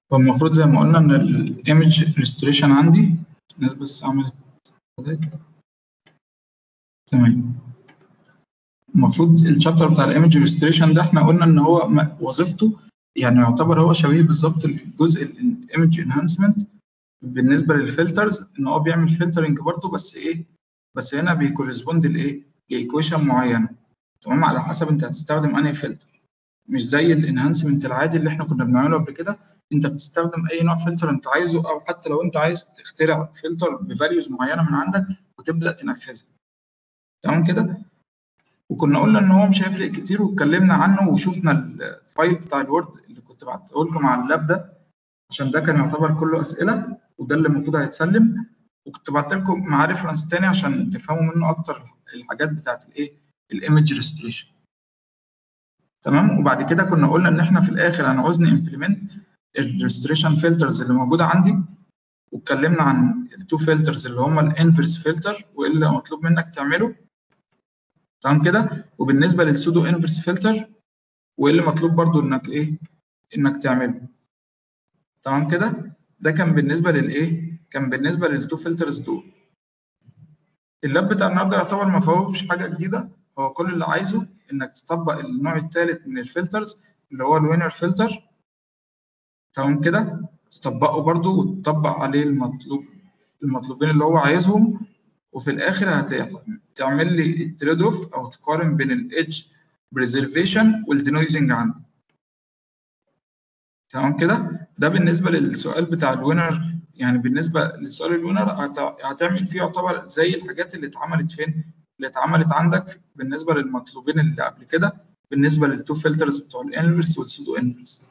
فالمفروض زي ما قلنا ان الايمج ريستوريشن عندي الناس بس عملت تمام المفروض الشابتر بتاع الايمج ريستوريشن ده احنا قلنا ان هو م- وظيفته يعني يعتبر هو شبيه بالظبط الجزء الايمج انهانسمنت بالنسبه للفلترز ان هو بيعمل فلترنج برضه بس ايه بس هنا بيكورسبوند لايه لايكويشن معينه تمام على حسب انت هتستخدم انهي فلتر مش زي الانهانسمنت العادي اللي احنا كنا بنعمله قبل كده انت بتستخدم اي نوع فلتر انت عايزه او حتى لو انت عايز تخترع فلتر بفاليوز معينه من عندك وتبدا تنفذها تمام كده وكنا قلنا ان هو مش هيفرق كتير واتكلمنا عنه وشفنا الفايل بتاع الوورد اللي كنت بعته لكم على اللاب ده عشان ده كان يعتبر كله اسئله وده اللي المفروض هيتسلم وكنت بعت لكم مع ريفرنس تاني عشان تفهموا منه اكتر الحاجات بتاعت الايه الايمج ريستريشن تمام وبعد كده كنا قلنا ان احنا في الاخر هنعوز نمبلمنت الريستريشن فلترز اللي موجوده عندي واتكلمنا عن التو فلترز اللي هم الانفرس فلتر وايه اللي مطلوب منك تعمله تمام كده وبالنسبه للسودو انفرس فلتر وايه اللي مطلوب برضو انك ايه انك تعمله تمام كده ده كان بالنسبه للايه كان بالنسبه للتو فلترز دول اللاب بتاع النهارده يعتبر ما فيهوش حاجه جديده هو كل اللي عايزه انك تطبق النوع الثالث من الفلترز اللي هو الوينر فلتر تمام كده تطبقه برضو وتطبق عليه المطلوب المطلوبين اللي هو عايزهم وفي الاخر هتعمل لي التريد اوف او تقارن بين الايدج بريزرفيشن والدينويزنج عندي تمام كده ده بالنسبه للسؤال بتاع الوينر يعني بالنسبه لسؤال الوينر هتعمل فيه يعتبر زي الحاجات اللي اتعملت فين اللي اتعملت عندك بالنسبه للمطلوبين اللي قبل كده بالنسبه للتو فلترز بتوع الانفرس والسودو انفرس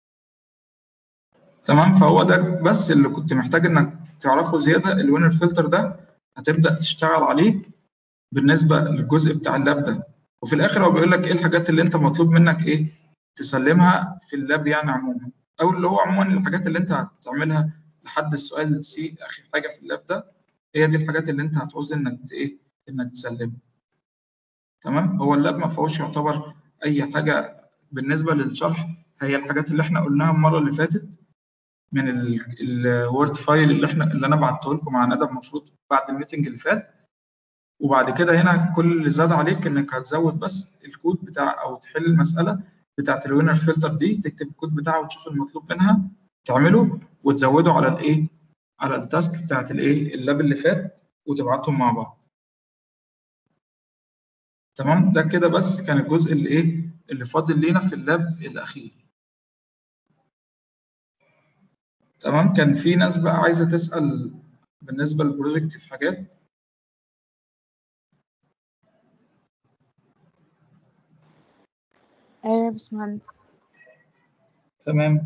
تمام فهو ده بس اللي كنت محتاج انك تعرفه زياده الوينر فلتر ده هتبدا تشتغل عليه بالنسبه للجزء بتاع اللاب ده وفي الاخر هو بيقول لك ايه الحاجات اللي انت مطلوب منك ايه تسلمها في اللاب يعني عموما او اللي هو عموما الحاجات اللي انت هتعملها لحد السؤال سي اخر حاجه في اللاب ده هي دي الحاجات اللي انت هتعوز انك ايه انك تسلمها تمام هو اللاب ما فيهوش يعتبر اي حاجه بالنسبه للشرح هي الحاجات اللي احنا قلناها المره اللي فاتت من الوورد فايل اللي احنا اللي انا بعته لكم مع ندى المفروض بعد الميتنج اللي فات وبعد كده هنا كل اللي زاد عليك انك هتزود بس الكود بتاع او تحل المساله بتاعت الوينر فلتر دي تكتب الكود بتاعها وتشوف المطلوب منها تعمله وتزوده على الايه على التاسك بتاعت الايه اللاب اللي فات وتبعتهم مع بعض تمام ده كده بس كان الجزء اللي ايه اللي فاضل لينا في اللاب الاخير تمام كان في ناس بقى عايزه تسال بالنسبه للبروجكت في حاجات ايوه يا باشمهندس تمام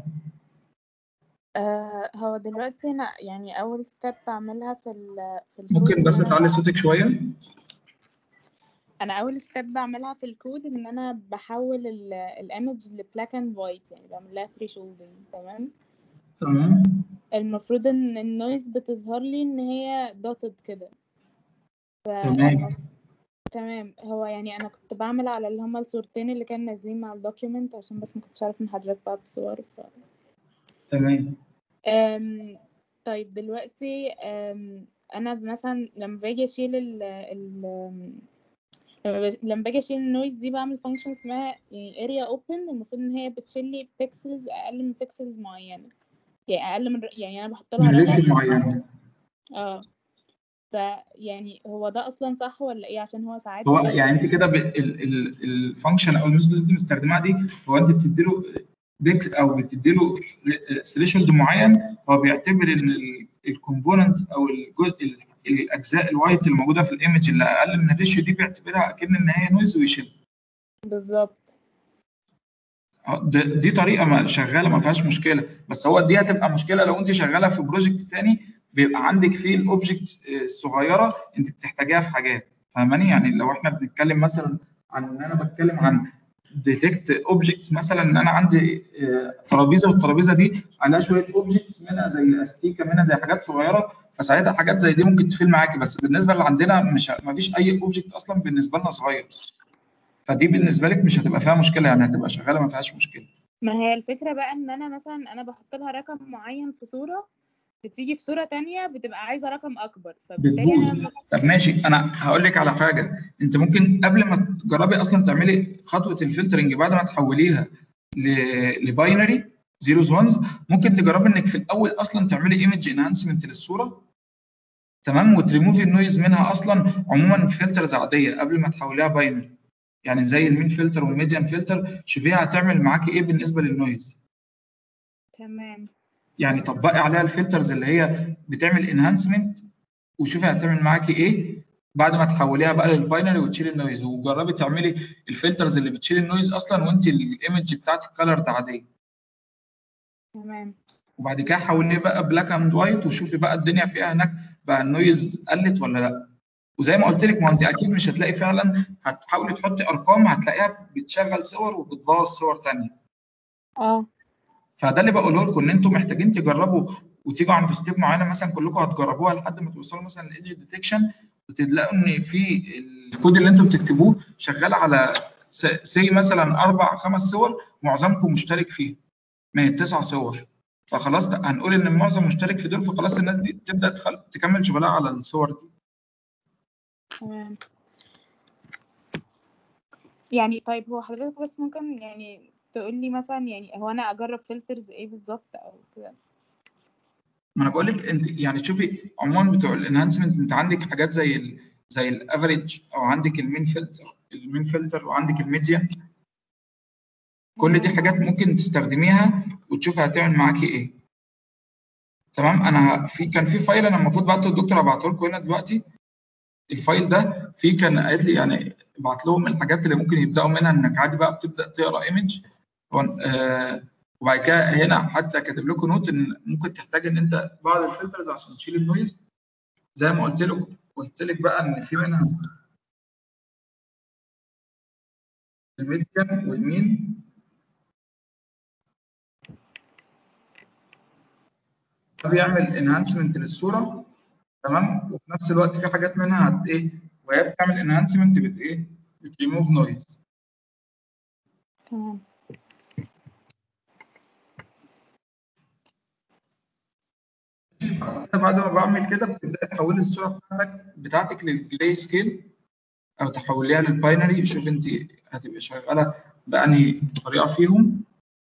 آه هو دلوقتي انا يعني اول ستيب بعملها في ال في الكود ممكن بس إن أنا تعلي صوتك شويه انا اول ستيب بعملها في الكود ان انا بحول الايمج لبلاك اند وايت يعني بعمل لها ثريشولدنج تمام تمام المفروض ان النويز بتظهر لي ان هي دوتد كده تمام تمام هو يعني انا كنت بعمل على اللي هما الصورتين اللي كانوا نازلين مع الدوكيومنت عشان بس ما كنتش عارف ان حضرتك بعت صور ف... تمام أم طيب دلوقتي أم انا مثلا لما باجي اشيل ال ال لما باجي- لما باجي اشيل النويز دي بعمل فانكشن اسمها اريا اوبن المفروض ان هي بتشيل لي بيكسلز اقل من بيكسلز معينه يعني اقل من يعني انا بحط لها من رقم ريشيو معين اه فيعني هو ده اصلا صح ولا ايه عشان هو ساعات هو بي- يعني انت كده الفانكشن او الميثود اللي انت مستخدمها دي هو انت بتدي له بيكس او بتدي له ثريشولد معين هو بيعتبر ان الكومبوننت او الجزء ال- الاجزاء الوايت اللي موجوده في الايمج اللي اقل من الريشيو دي بيعتبرها اكن ان هي نويز ويشيل بالظبط د- دي طريقه ما شغاله ما فيهاش مشكله بس هو دي هتبقى مشكله لو انت شغاله في بروجكت تاني بيبقى عندك فيه الاوبجكت الصغيره انت بتحتاجيها في حاجات فاهماني يعني لو احنا بنتكلم مثلا عن ان انا بتكلم عن ديتكت اوبجكتس مثلا ان انا عندي آه، ترابيزه والترابيزه دي عليها شويه اوبجكتس منها زي استيكه منها زي حاجات صغيره فساعتها حاجات زي دي ممكن تفيل معاكي بس بالنسبه اللي عندنا مش ما فيش اي اوبجكت اصلا بالنسبه لنا صغير فدي بالنسبه لك مش هتبقى فيها مشكله يعني هتبقى شغاله ما فيهاش مشكله ما هي الفكرة بقى ان انا مثلا انا بحط لها رقم معين في صورة بتيجي في صورة تانية بتبقى عايزة رقم اكبر فبالتالي بتبوظ انا طب ماشي انا هقول لك على حاجه انت ممكن قبل ما تجربي اصلا تعملي خطوه الفلترنج بعد ما تحوليها لباينري زيروز وانز ممكن تجربي انك في الاول اصلا تعملي ايمج انهانسمنت للصوره تمام وتريموفي النويز منها اصلا عموما فلترز عاديه قبل ما تحوليها باينري يعني زي المين فلتر والميديان فلتر شوفيها هتعمل معاكي ايه بالنسبه للنويز تمام يعني طبقي عليها الفلترز اللي هي بتعمل انهانسمنت وشوفي هتعمل معاكي ايه بعد ما تحوليها بقى للباينري وتشيل النويز وجربي تعملي الفلترز اللي بتشيل النويز اصلا وانت الايمج بتاعتك كلرد عاديه تمام وبعد كده حوليه بقى بلاك اند وايت وشوفي بقى الدنيا فيها هناك بقى النويز قلت ولا لا وزي ما قلت لك ما انت اكيد مش هتلاقي فعلا هتحاولي تحطي ارقام هتلاقيها بتشغل صور وبتبوظ صور ثانيه اه فده اللي بقوله لكم ان انتم محتاجين تجربوا وتيجوا عند ستيب معينه مثلا كلكم هتجربوها لحد ما توصلوا مثلا للايدج ديتكشن وتلاقوا ان في الكود اللي انتم بتكتبوه شغال على سي مثلا اربع خمس صور معظمكم مشترك فيه من التسع صور فخلاص ده هنقول ان المعظم مشترك في دول فخلاص الناس دي تبدا تخل... تكمل شغلها على الصور دي تمام يعني طيب هو حضرتك بس ممكن يعني تقول لي مثلا يعني هو انا اجرب فلترز ايه بالظبط او كده ما انا بقول لك انت يعني شوفي عموما بتوع الانهانسمنت انت عندك حاجات زي ال زي الافريج او عندك المين فلتر المين فلتر وعندك الميديان كل دي حاجات ممكن تستخدميها وتشوفي هتعمل معاكي ايه تمام انا في كان في فايل انا المفروض بعته للدكتور ابعته لكم هنا دلوقتي الفايل ده فيه كان قالت لي يعني ابعت لهم الحاجات اللي ممكن يبداوا منها انك عادي بقى بتبدا تقرا ايمج آه وبعد كده هنا حتى كاتب لكم نوت ان ممكن تحتاج ان انت بعض الفلترز عشان تشيل النويز زي ما قلت لك قلت لك بقى ان في منها الميديان والمين ده بيعمل انهانسمنت للصوره تمام وفي نفس الوقت في حاجات منها هت ايه وهي بتعمل انهانسمنت بت ايه بتريموف نويز تمام بعد ما بعمل كده بتبدا تحولي الصوره بتاعتك بتاعتك للجراي سكيل او تحوليها للباينري شوف انت هتبقى شغاله بانهي طريقه فيهم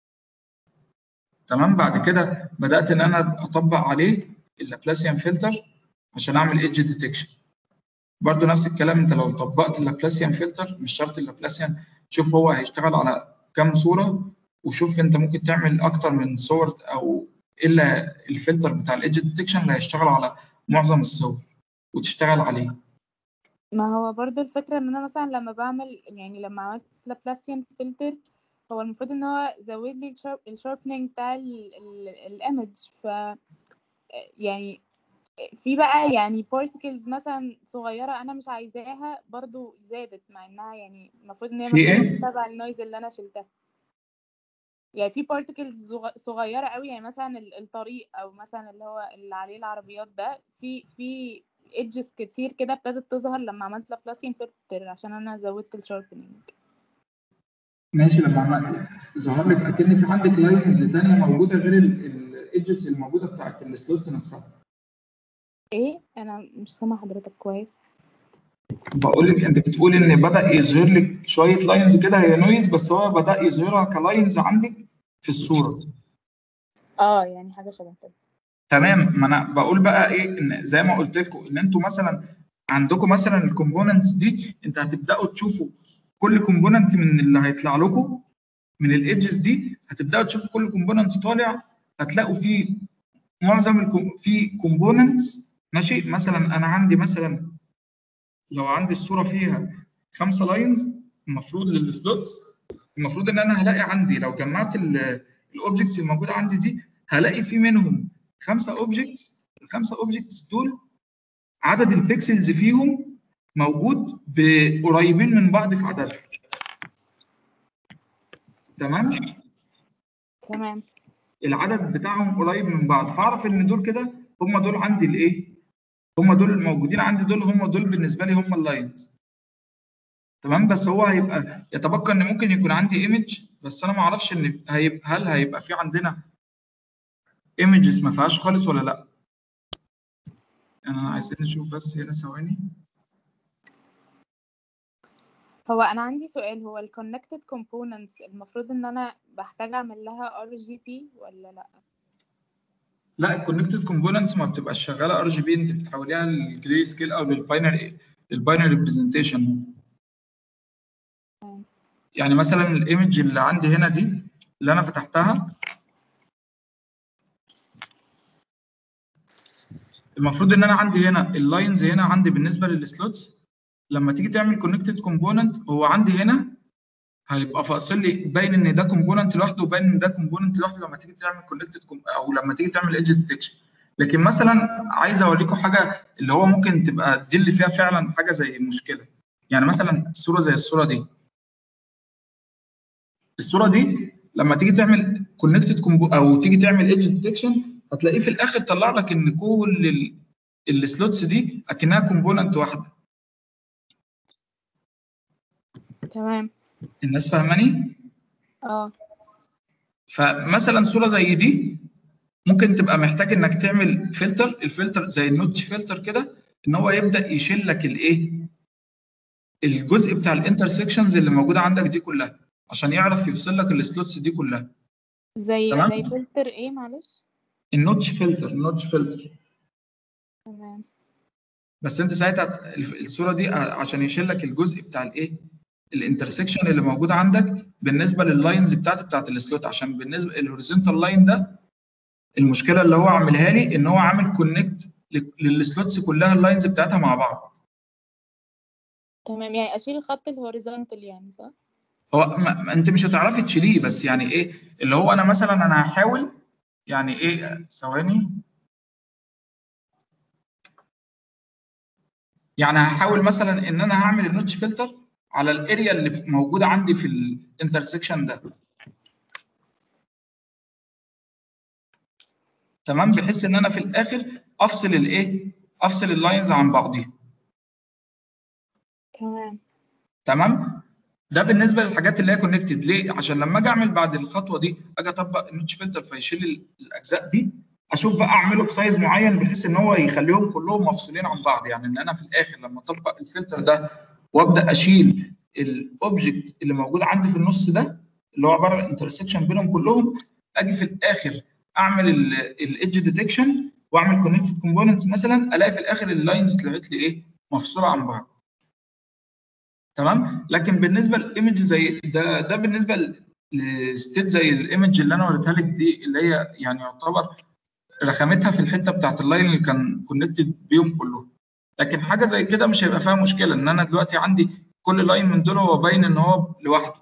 تمام بعد كده بدات ان انا اطبق عليه اللابلاسيان فلتر عشان اعمل ايدج ديتكشن برضو نفس الكلام انت لو طبقت اللابلاسيان فلتر مش شرط اللابلاسيان شوف هو هيشتغل على كام صوره وشوف انت ممكن تعمل اكتر من صور او الا الفلتر بتاع الايدج ديتكشن اللي هيشتغل على معظم الصور وتشتغل عليه ما هو برضو الفكرة ان انا مثلا لما بعمل يعني لما عملت لابلاسيان فلتر هو المفروض ان هو زود لي الشاربنينج بتاع الايمج ف يعني في بقى يعني بارتكلز مثلا صغيرة انا مش عايزاها برضو زادت مع انها يعني المفروض ان هي في ايه؟ تبع النويز اللي انا شلتها يعني في بارتكلز صغيرة قوي يعني مثلا الطريق او مثلا اللي هو اللي عليه العربيات ده في في ايدجز كتير كده ابتدت تظهر لما عملت لابلاسيان فلتر عشان انا زودت الشاربنينج ماشي لما عملت ظهر لك اكن في عندك لاينز ثانيه موجوده غير الايدجز الموجوده بتاعت السلوتس نفسها ايه انا مش سامعه حضرتك كويس بقول لك انت بتقول ان بدا يظهر لك شويه لاينز كده هي نويز بس هو بدا يظهرها كلاينز عندك في الصوره اه يعني حاجه شبه كده تمام ما انا بقول بقى ايه ان زي ما قلت لكم ان انتوا مثلا عندكم مثلا الكومبوننتس دي انت هتبداوا تشوفوا كل كومبوننت من اللي هيطلع لكم من الايدجز دي هتبداوا تشوفوا كل كومبوننت طالع هتلاقوا فيه معظم الكم... في كومبوننتس ماشي مثلا انا عندي مثلا لو عندي الصوره فيها خمسه لاينز المفروض للسلوتس المفروض ان انا هلاقي عندي لو جمعت الاوبجكتس الموجوده عندي دي هلاقي في منهم خمسه اوبجكتس الخمسه اوبجكتس دول عدد البيكسلز فيهم موجود قريبين من بعض في عددهم تمام تمام العدد بتاعهم قريب من بعض فاعرف ان دول كده هم دول عندي الايه هم دول الموجودين عندي دول هم دول بالنسبه لي هم اللاينز تمام بس هو هيبقى يتبقى ان ممكن يكون عندي ايمج بس انا ما اعرفش ان هيبقى هل هيبقى في عندنا ايمجز ما فيهاش خالص ولا لا يعني انا عايزين نشوف بس هنا ثواني هو انا عندي سؤال هو ال connected components المفروض ان انا بحتاج اعمل لها RGB ولا لا لا الكونكتد كومبوننتس ما بتبقاش شغاله ار جي بي انت بتحوليها للجري سكيل او للباينري الباينري ريبريزنتيشن يعني مثلا الايمج اللي عندي هنا دي اللي انا فتحتها المفروض ان انا عندي هنا اللاينز هنا عندي بالنسبه للسلوتس لما تيجي تعمل كونكتد كومبوننت هو عندي هنا هيبقى فاصل لي باين ان ده كومبوننت لوحده وباين ان ده كومبوننت لوحده لما تيجي تعمل كونكتد او لما تيجي تعمل ايدج ديتكشن لكن مثلا عايز اوريكم حاجه اللي هو ممكن تبقى دي اللي فيها فعلا حاجه زي مشكله يعني مثلا صوره زي الصوره دي الصوره دي لما تيجي تعمل كونكتد او تيجي تعمل ايدج ديتكشن هتلاقيه في الاخر طلع لك ان كل السلوتس دي اكنها كومبوننت واحده تمام الناس فاهماني اه فمثلا صوره زي دي ممكن تبقى محتاج انك تعمل فلتر الفلتر زي النوتش فلتر كده ان هو يبدا يشيل لك الايه الجزء بتاع الانترسكشنز اللي موجوده عندك دي كلها عشان يعرف يفصل لك السلوتس دي كلها زي تمام. زي فلتر ايه معلش النوتش فلتر النوتش فلتر تمام بس انت ساعتها الصوره دي عشان يشيل لك الجزء بتاع الايه الانترسكشن اللي موجود عندك بالنسبه لللاينز بتاعتي بتاعت السلوت عشان بالنسبه الهوريزونتال لاين ده المشكله اللي هو عاملها لي ان هو عامل كونكت للسلوتس كلها اللاينز بتاعتها مع بعض تمام يعني اشيل الخط الهوريزونتال يعني صح هو ما ما انت مش هتعرفي تشيليه بس يعني ايه اللي هو انا مثلا انا هحاول يعني ايه ثواني يعني هحاول مثلا ان انا هعمل النوتش فلتر على الاريا اللي في- موجوده عندي في الانترسكشن ده تمام بحيث ان انا في الاخر افصل الايه افصل اللاينز عن بعضيها تمام تمام ده بالنسبه للحاجات اللي هي كونكتد ليه عشان لما اجي اعمل بعد الخطوه دي اجي اطبق النوتش فلتر فيشيل ال- الاجزاء دي اشوف بقى اعمله بسايز معين بحيث ان هو يخليهم كلهم مفصولين عن بعض يعني ان انا في الاخر لما اطبق الفلتر ده وابدا اشيل الاوبجكت اللي موجود عندي في النص ده اللي هو عباره عن انترسكشن بينهم كلهم اجي في الاخر اعمل الايدج ديتكشن واعمل كونكتد كومبوننتس مثلا الاقي في الاخر اللاينز طلعت لي ايه مفصوله عن بعض تمام لكن بالنسبه للايمج زي ده ده بالنسبه لستيت زي الايمج اللي انا وريتها لك دي اللي هي يعني يعتبر رخامتها في الحته بتاعت اللاين اللي كان كونكتد بيهم كلهم لكن حاجه زي كده مش هيبقى فيها مشكله ان انا دلوقتي عندي كل لاين من دول هو باين ان هو لوحده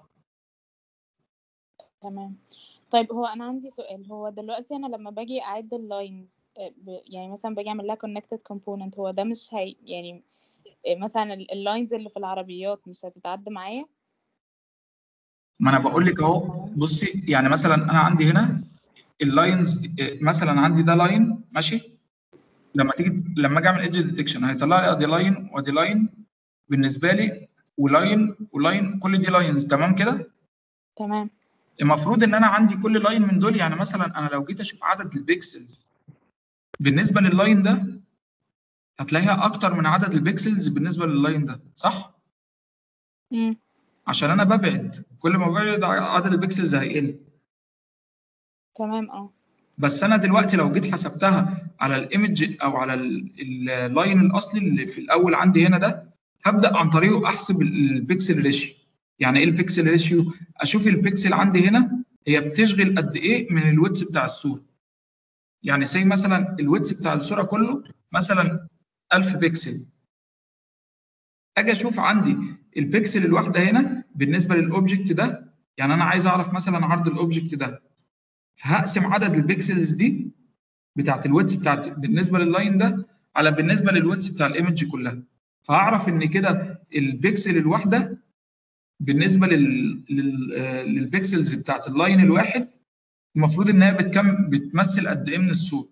تمام طيب هو انا عندي سؤال هو دلوقتي انا لما باجي اعد اللاينز يعني مثلا باجي اعمل لها connected component هو ده مش هي يعني آه، مثلا اللاينز اللي في العربيات مش هتتعد معايا ما انا بقول لك اهو بصي يعني مثلا انا عندي هنا اللاينز دي- مثلا عندي ده لاين ماشي لما تيجي لما اجي اعمل ايدج ديتكشن هيطلع لي ادي لاين وادي لاين بالنسبه لي ولاين ولاين كل دي لاينز تمام كده تمام المفروض ان انا عندي كل لاين من دول يعني مثلا انا لو جيت اشوف عدد البيكسلز بالنسبه لللاين ده هتلاقيها اكتر من عدد البيكسلز بالنسبه لللاين ده صح امم عشان انا ببعد كل ما ببعد عدد البيكسلز هيقل تمام اه بس انا دلوقتي لو جيت حسبتها على الايمج او على ال- اللاين الاصلي اللي في الاول عندي هنا ده هبدا عن طريقه احسب البيكسل ريشيو يعني ايه البيكسل ريشيو اشوف البيكسل عندي هنا هي بتشغل قد ايه من الويتس بتاع الصوره يعني سي مثلا الويتس بتاع الصوره كله مثلا 1000 بيكسل اجي اشوف عندي البيكسل الواحده هنا بالنسبه للاوبجكت ده يعني انا عايز اعرف مثلا عرض الاوبجكت ده فهقسم عدد البيكسلز دي بتاعت الويتس بتاعت بالنسبه لللاين ده على بالنسبه للويتس بتاع الايمج كلها فهعرف ان كده البيكسل الواحده بالنسبه لل... لل... آه، للبيكسلز بتاعت اللاين الواحد المفروض انها بتكم بتمثل قد ايه من الصوره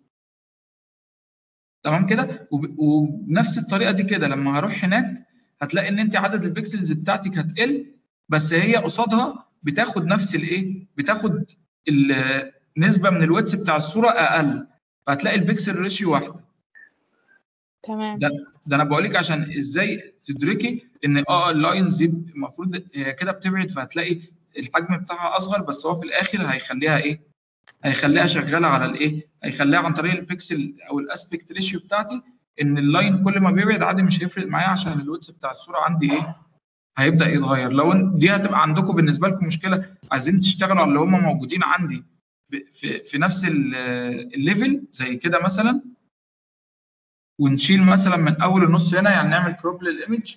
تمام كده وب... وبنفس الطريقه دي كده لما هروح هناك هتلاقي ان انت عدد البيكسلز بتاعتك هتقل بس هي قصادها بتاخد نفس الايه بتاخد النسبه من الويتس بتاع الصوره اقل فهتلاقي البكسل ريشيو واحده تمام ده ده انا بقول لك عشان ازاي تدركي ان اه اللاينز دي المفروض هي كده بتبعد فهتلاقي الحجم بتاعها اصغر بس هو في الاخر هيخليها ايه؟ هيخليها شغاله على الايه؟ هيخليها عن طريق البكسل او الاسبكت ريشيو بتاعتي ان اللاين كل ما بيبعد عادي مش هيفرق معايا عشان الويتس بتاع الصوره عندي ايه؟ هيبدا يتغير لو إن- دي هتبقى عندكم بالنسبه لكم مشكله عايزين تشتغلوا على اللي هم موجودين عندي ب- في, في نفس ال- الليفل زي كده مثلا ونشيل مثلا من اول النص هنا يعني نعمل كروب للايمج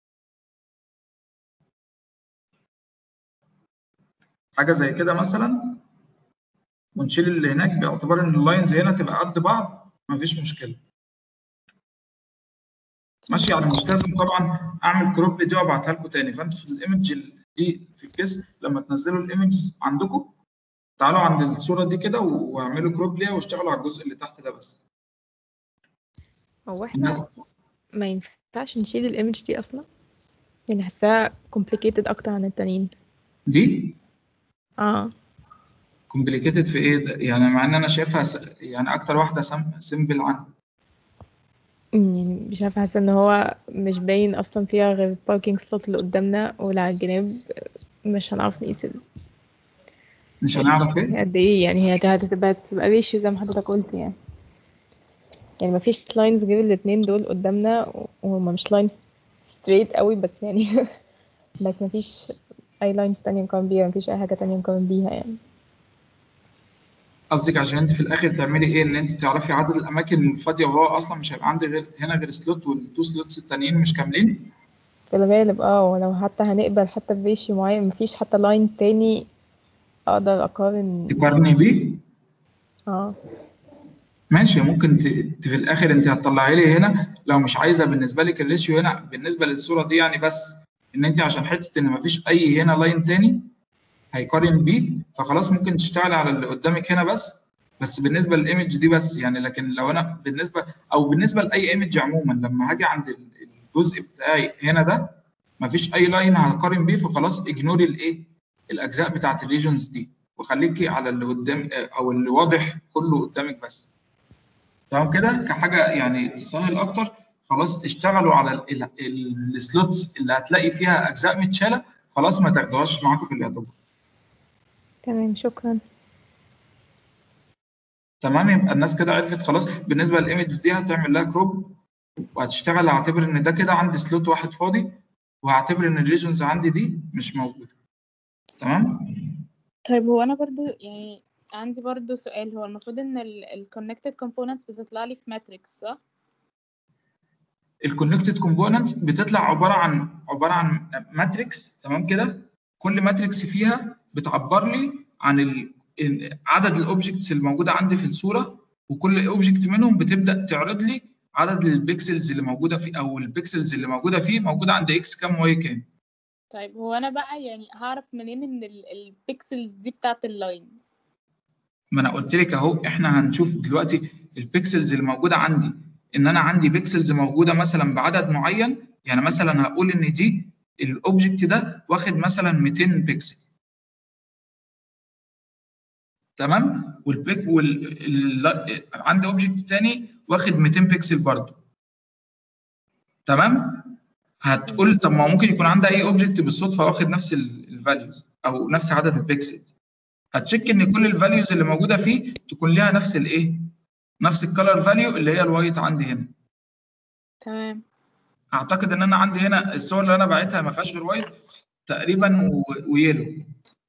حاجه زي كده مثلا ونشيل اللي هناك باعتبار ان اللاينز هنا تبقى قد بعض مفيش مشكله ماشي يعني مش لازم طبعا اعمل كروب دي وابعتها لكم تاني فانتوا في الايمج دي في الكيس لما تنزلوا الايمج عندكم تعالوا عند الصوره دي كده واعملوا كروب ليها واشتغلوا على الجزء اللي تحت ده بس هو الناس احنا ما ينفعش نشيل الايمج دي اصلا يعني حاساها complicated اكتر عن التانيين دي اه كومبليكيتد في ايه ده؟ يعني مع ان انا شايفها س... يعني اكتر واحده سمبل عنها يعني مش عارفه حاسه ان هو مش باين اصلا فيها غير الباركينج سلوت اللي قدامنا واللي على الجناب مش هنعرف نقيس ال- مش هنعرف ايه قد ايه يعني هي هتبقى تبقى ريشيو زي ما حضرتك قلت يعني يعني مفيش لاينز غير الاتنين دول قدامنا وهما مش لاينز ستريت قوي بس يعني بس مفيش اي لاينز تانية نقارن بيها مفيش اي حاجة تانية نقارن بيها يعني قصدك عشان انت في الاخر تعملي ايه ان انت تعرفي عدد الاماكن الفاضيه وهو اصلا مش هيبقى عندي غير هنا غير سلوت والتو سلوتس التانيين مش كاملين في الغالب اه ولو حتى هنقبل حتى بريشيو معين مفيش حتى لاين تاني اقدر اقارن تقارني بيه اه ماشي ممكن ت... ت- في الاخر انت هتطلعي لي هنا لو مش عايزه بالنسبه لك الريشيو هنا بالنسبه للصوره دي يعني بس ان انت عشان حته ان مفيش اي هنا لاين تاني هيقارن بيه فخلاص ممكن تشتغلي على اللي قدامك هنا بس بس بالنسبه للايمج دي بس يعني لكن لو انا بالنسبه او بالنسبه لاي ايمج عموما لما هاجي عند ال- الجزء بتاعي هنا ده مفيش اي لاين هقارن بيه فخلاص اجنوري الايه الاجزاء بتاعت الريجنز دي وخليكي على اللي قدام او اللي واضح كله قدامك بس تمام كده كحاجه يعني تسهل اكتر خلاص اشتغلوا على ال- ال- السلوتس اللي هتلاقي فيها اجزاء متشاله خلاص ما تاخدوهاش معاكم في الاعتبار تمام شكرا تمام يبقى الناس كده عرفت خلاص بالنسبه للايمج دي هتعمل لها كروب وهتشتغل هعتبر ان ده كده عندي سلوت واحد فاضي وهعتبر ان الريجنز عندي دي مش موجوده تمام طيب هو انا برضو يعني عندي برضو سؤال هو المفروض ان ال connected components بتطلع لي في ماتريكس صح؟ الكونكتد كومبوننتس بتطلع عباره عن عباره عن ماتريكس تمام كده كل ماتريكس فيها بتعبر لي عن ال... ال- عدد الاوبجكتس الموجوده عندي في الصوره وكل اوبجكت منهم بتبدا تعرض لي عدد البيكسلز اللي موجوده فيه او البيكسلز اللي موجوده فيه موجوده عند اكس كام واي كام طيب هو انا بقى يعني هعرف منين ان البيكسلز دي بتاعت اللاين ما انا قلت لك اهو احنا هنشوف دلوقتي البيكسلز اللي موجوده عندي ان انا عندي بيكسلز موجوده مثلا بعدد معين يعني مثلا هقول ان دي الاوبجكت ده واخد مثلا 200 بيكسل تمام والبيك وال ال... عندي اوبجكت تاني واخد 200 بيكسل برضه تمام هتقول طب ما هو ممكن يكون عندها اي اوبجكت بالصدفه واخد نفس الفاليوز او نفس عدد البيكسلز هتشيك ان كل الفاليوز اللي موجوده فيه تكون ليها نفس الايه نفس الكالر فاليو اللي هي الوايت عندي هنا تمام اعتقد ان انا عندي هنا الصور اللي انا باعتها ما فيهاش غير وايت تقريبا و- ويلو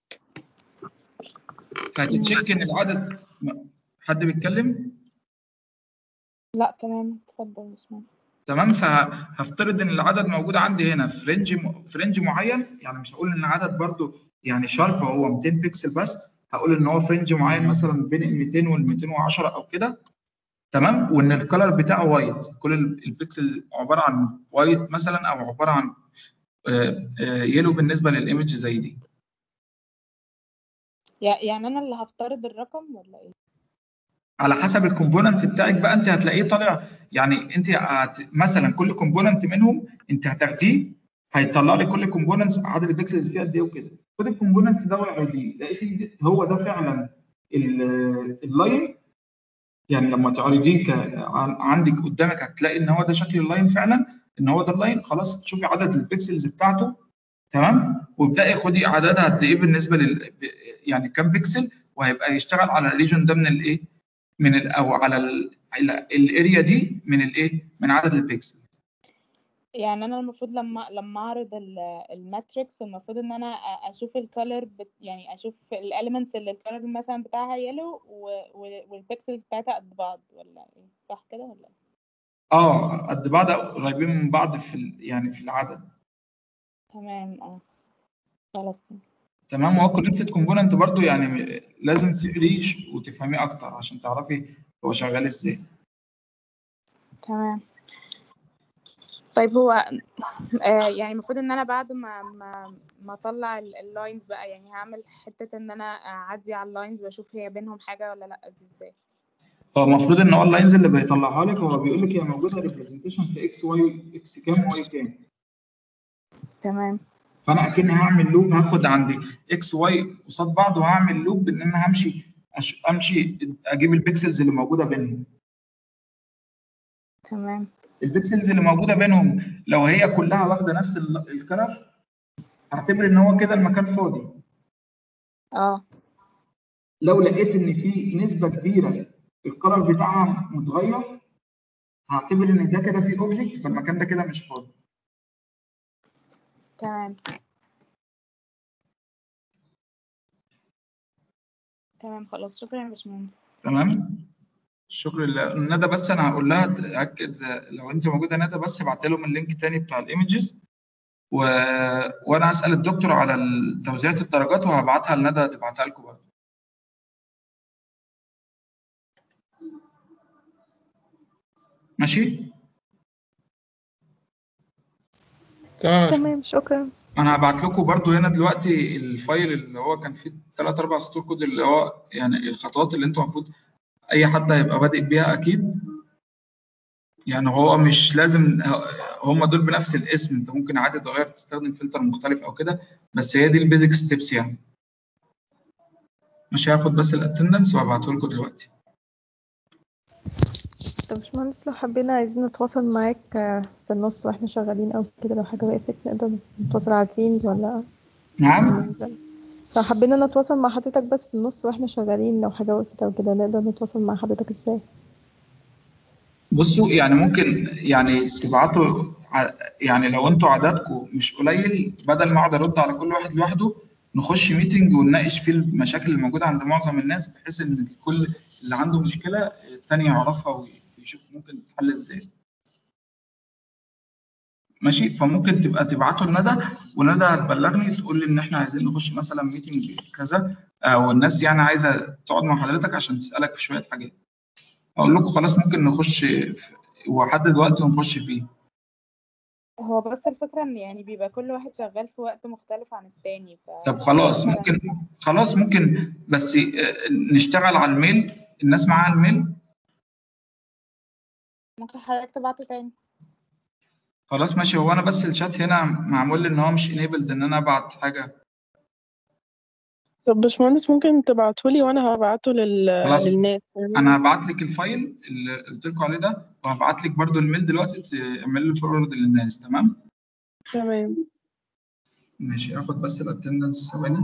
فهتتشيك ان العدد حد بيتكلم لا تمام اتفضل اسمع تمام فهفترض ان العدد موجود عندي هنا في رينج م... في رينج معين يعني مش هقول ان العدد برضو يعني شارب هو 200 بكسل بس هقول ان هو في رينج معين مثلا بين ال 200 وال 210 او كده تمام وان الكلر بتاعه وايت كل ال- البكسل عباره عن وايت مثلا او عباره عن آه، آه، يلو بالنسبه للايمج زي دي يع- يعني انا اللي هفترض الرقم ولا ايه على حسب الكومبوننت بتاعك بقى انت هتلاقيه طالع يعني انت هت... مثلا كل كومبوننت منهم انت هتاخديه هيطلع لي كل كومبوننتس عدد البكسلز فيها قد ايه وكده خد الكومبوننت ده والاي دي لقيت هو ده فعلا ال- اللاين يعني لما تعرضيه ك- ع- عندك قدامك هتلاقي ان هو ده شكل اللاين فعلا ان هو ده اللاين خلاص تشوفي عدد البكسلز بتاعته تمام وابداي خدي عددها قد ايه بالنسبه لل يعني كام بكسل وهيبقى يشتغل على الريجن ده من الايه من ال او على ال- ال- الاريا دي من الايه من عدد البكسل يعني انا المفروض لما لما اعرض الماتريكس المفروض ان انا أ- اشوف الكالر بت يعني اشوف الاليمنتس اللي الكالر مثلا بتاعها يلو والبيكسلز بتاعتها قد بعض ولا ايه صح كده ولا إيه؟ اه قد بعض قريبين من بعض في ال- يعني في العدد تمام اه خلاص تمام وهو كونكتد كومبوننت برضو يعني م- لازم تقريه ش- وتفهميه اكتر عشان تعرفي هو شغال ازاي تمام طيب هو آه يعني المفروض ان انا بعد ما ما ما اطلع اللاينز بقى يعني هعمل حتة ان انا اعدي على اللاينز واشوف هي بينهم حاجة ولا لا دي ازاي هو المفروض ان هو اللاينز اللي بيطلعها لك هو بيقول لك هي موجوده ريبريزنتيشن في اكس واي اكس كام واي كام تمام فانا اكني هعمل لوب هاخد عندي اكس واي قصاد بعض وهعمل لوب ان انا همشي أش- امشي اجيب البكسلز اللي موجوده بينهم تمام البكسلز اللي موجوده بينهم لو هي كلها واخده نفس ال- الكلر هعتبر ان هو كده المكان فاضي اه لو لقيت ان في نسبه كبيره الكلر بتاعها متغير هعتبر ان ده كده في اوبجكت فالمكان ده كده مش فاضي تمام تمام خلاص شكرا يا باشمهندس تمام شكرا لله ندى بس انا هقول لها تاكد لو انت موجوده ندى بس ابعت لهم اللينك تاني بتاع الايمجز و... وانا هسال الدكتور على ال- توزيعة الدرجات وهبعتها لندى تبعتها لكم برضه ماشي تمام تمام شكرا انا هبعت لكم برضو هنا دلوقتي الفايل اللي هو كان فيه ثلاث اربع سطور كود اللي هو يعني الخطوات اللي انتوا المفروض اي حد هيبقى بادئ بيها اكيد يعني هو مش لازم هم دول بنفس الاسم انت ممكن عادي تغير تستخدم فلتر مختلف او كده بس هي دي البيزك ستيبس يعني مش هاخد بس الاتندنس وهبعته لكم دلوقتي طب باشمهندس لو حبينا عايزين نتواصل معاك آه، في النص واحنا شغالين او كده لو حاجة وقفت نقدر نتواصل على تيمز ولا نعم لو حبينا نتواصل مع حضرتك بس في النص واحنا شغالين لو حاجة وقفت او كده نقدر نتواصل مع حضرتك ازاي بصوا يعني ممكن يعني تبعتوا ع- يعني لو انتوا عددكم مش قليل بدل ما اقعد ارد على كل واحد لوحده نخش ميتنج ونناقش فيه المشاكل اللي موجوده عند معظم الناس بحيث ان الكل اللي عنده مشكله التاني يعرفها ويشوف ممكن تتحل ازاي. ماشي فممكن تبقى تبعتوا لندى وندى هتبلغني تقول لي ان احنا عايزين نخش مثلا ميتنج كذا او الناس يعني عايزه تقعد مع حضرتك عشان تسالك في شويه حاجات. اقول لكم خلاص ممكن نخش في- واحدد وقت ونخش فيه. هو بس الفكرة ان يعني بيبقى كل واحد شغال في وقت مختلف عن التاني ف طب خلاص مثلاً ممكن خلاص ممكن بس آه، نشتغل على الميل الناس معاها الميل ممكن حضرتك تبعته تاني خلاص ماشي هو انا بس الشات هنا معمول لي ان هو مش انيبلد ان انا ابعت حاجه طب باشمهندس ممكن تبعتهولي وانا هبعته لل... خلاص. للناس انا هبعت لك الفايل اللي قلت لكم عليه ده وهبعت لك برضو الميل دلوقتي تعمل لي فورورد للناس تمام تمام ماشي اخد بس الاتندنس ثواني